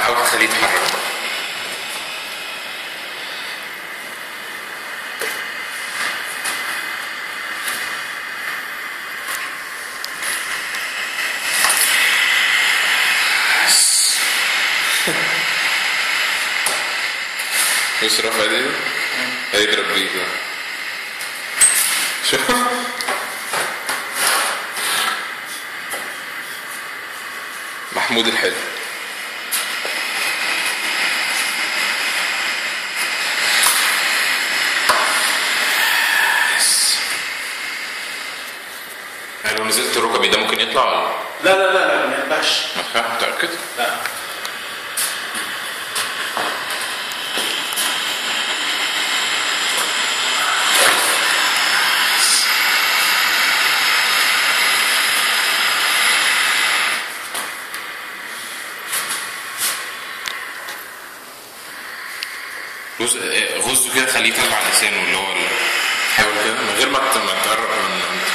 حاول تخليه يتحرك بقى بس. بص رفع ايديه هيضرب بيك بقى شوف محمود الحلو بس. يعني لو نزلت ركبي ده ممكن يطلع ولا لا لا لا لا ما ينفعش ما فاهم متأكد؟ لا بص آه، غزه كده خليه يطلع لسانه اللي هو ال- حاول كده من غير ما ت- ما تقرب منه انت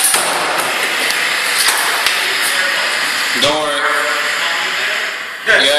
Don't worry. Yes. Yeah,